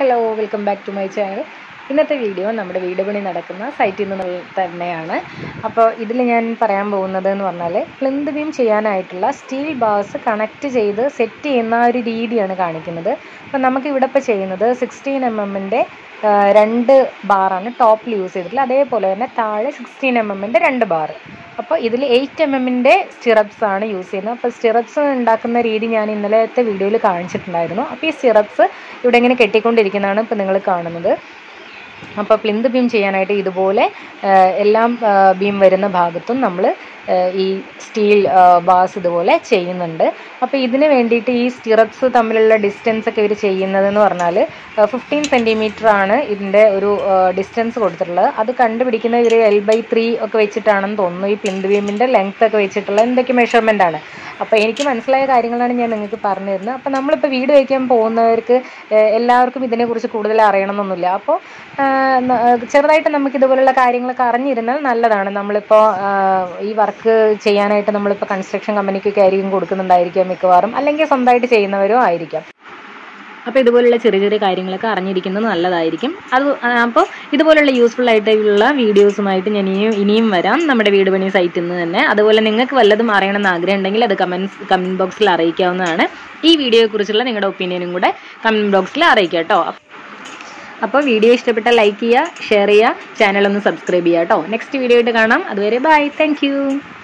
hello welcome back to my channel ഇന്നത്തെ video നമ്മുടെ വീട് പണി നടക്കുന്ന സൈറ്റിൽ നിന്ന് തന്നെയാണ് അപ്പോൾ ഇതിൽ ഞാൻ പറയാൻ പോകുന്നത് എന്ന് പറഞ്ഞാൽ പ്ലിന്ത് ബീം ചെയ്യാനായിട്ടുള്ള സ്റ്റീൽ ബാസ് കണക്ട് ചെയ്ത് സെറ്റ് ചെയ്യുന്ന ആ ഒരു രീതിയാണ് കാണിക്കുന്നത് അപ്പോൾ നമുക്ക് ഇവിടെ ഇപ്പോൾ ചെയ്യുന്നത് സിക്സ്റ്റീൻ എം എമ്മിൻ്റെ രണ്ട് ബാറാണ് ടോപ്പിൽ യൂസ് ചെയ്തിട്ടുള്ളത് അതേപോലെ തന്നെ താഴെ സിക്സ്റ്റീൻ എം എമ്മിൻ്റെ രണ്ട് ബാർ അപ്പോൾ ഇതിൽ എയ്റ്റ് എം എമ്മിൻ്റെ സ്റ്റിറപ്സ് ആണ് യൂസ് ചെയ്യുന്നത് അപ്പോൾ സ്റ്റിറപ്സ് ഉണ്ടാക്കുന്ന രീതി ഞാൻ ഇന്നലത്തെ വീഡിയോയിൽ കാണിച്ചിട്ടുണ്ടായിരുന്നു അപ്പോൾ ഈ സ്റ്റിറപ്സ് ഇവിടെ ഇങ്ങനെ കെട്ടിക്കൊണ്ടിരിക്കുന്നതാണ് ഇപ്പോൾ നിങ്ങൾ കാണുന്നത് അപ്പോൾ പ്ലിന്ത് ബീം ചെയ്യാനായിട്ട് ഇതുപോലെ എല്ലാം ബീം വരുന്ന ഭാഗത്തും നമ്മൾ ഈ സ്റ്റീൽ ബാസ് ഇതുപോലെ ചെയ്യുന്നുണ്ട് അപ്പോൾ ഇതിന് വേണ്ടിയിട്ട് ഈ സ്റ്റിറപ്സ് തമ്മിലുള്ള ഡിസ്റ്റൻസ് ഒക്കെ ഇവർ ചെയ്യുന്നതെന്ന് പറഞ്ഞാൽ ഫിഫ്റ്റീൻ സെൻറ്റിമീറ്റർ ആണ് ഇതിൻ്റെ ഒരു ഡിസ്റ്റൻസ് കൊടുത്തിട്ടുള്ളത് അത് കണ്ടുപിടിക്കുന്ന ഇവർ എൽ ബൈ ത്രീ ഒക്കെ വെച്ചിട്ടാണെന്ന് തോന്നുന്നു ഈ പ്ലിന്ത് ബീമിൻ്റെ ലെങ്ത് ഒക്കെ വെച്ചിട്ടുള്ള എന്തൊക്കെ മെഷർമെൻ്റ് ആണ് അപ്പോൾ എനിക്ക് മനസ്സിലായ കാര്യങ്ങളാണ് ഞാൻ നിങ്ങൾക്ക് പറഞ്ഞു തരുന്നത് അപ്പോൾ നമ്മളിപ്പോൾ വീട് വയ്ക്കാൻ പോകുന്നവർക്ക് എല്ലാവർക്കും ഇതിനെക്കുറിച്ച് കൂടുതൽ അറിയണമെന്നൊന്നുമില്ല അപ്പോൾ ചെറുതായിട്ട് നമുക്ക് ഇതുപോലുള്ള കാര്യങ്ങളൊക്കെ അറിഞ്ഞിരുന്നാൽ നല്ലതാണ് നമ്മളിപ്പോൾ ഈ വർക്ക് ചെയ്യാനായിട്ട് നമ്മളിപ്പോൾ കൺസ്ട്രക്ഷൻ കമ്പനിക്കൊക്കെ ആയിരിക്കും കൊടുക്കുന്നുണ്ടായിരിക്കാം മിക്കവാറും അല്ലെങ്കിൽ സ്വന്തമായിട്ട് ചെയ്യുന്നവരും ആയിരിക്കാം അപ്പോൾ ഇതുപോലുള്ള ചെറിയ ചെറിയ കാര്യങ്ങളൊക്കെ അറിഞ്ഞിരിക്കുന്നത് നല്ലതായിരിക്കും അത് അപ്പോൾ ഇതുപോലുള്ള യൂസ്ഫുൾ ആയിട്ടുള്ള വീഡിയോസുമായിട്ട് ഞാൻ ഇനിയും ഇനിയും വരാം നമ്മുടെ വീട് പണി സൈറ്റിൽ നിന്ന് തന്നെ അതുപോലെ നിങ്ങൾക്ക് വല്ലതും അറിയണമെന്ന് ആഗ്രഹം ഉണ്ടെങ്കിൽ അത് കമൻസ് കമൻറ്റ് ബോക്സിൽ അറിയിക്കാവുന്നതാണ് ഈ വീഡിയോയെക്കുറിച്ചുള്ള നിങ്ങളുടെ ഒപ്പീനിയനും കൂടെ കമൻറ്റ് ബോക്സിൽ അറിയിക്കാം കേട്ടോ അപ്പോൾ വീഡിയോ ഇഷ്ടപ്പെട്ട ലൈക്ക് ചെയ്യുക ഷെയർ ചെയ്യുക ചാനൽ ഒന്ന് സബ്സ്ക്രൈബ് ചെയ്യുക കേട്ടോ നെക്സ്റ്റ് വീഡിയോ ആയിട്ട് കാണാം അതുവരെ ബൈ താങ്ക്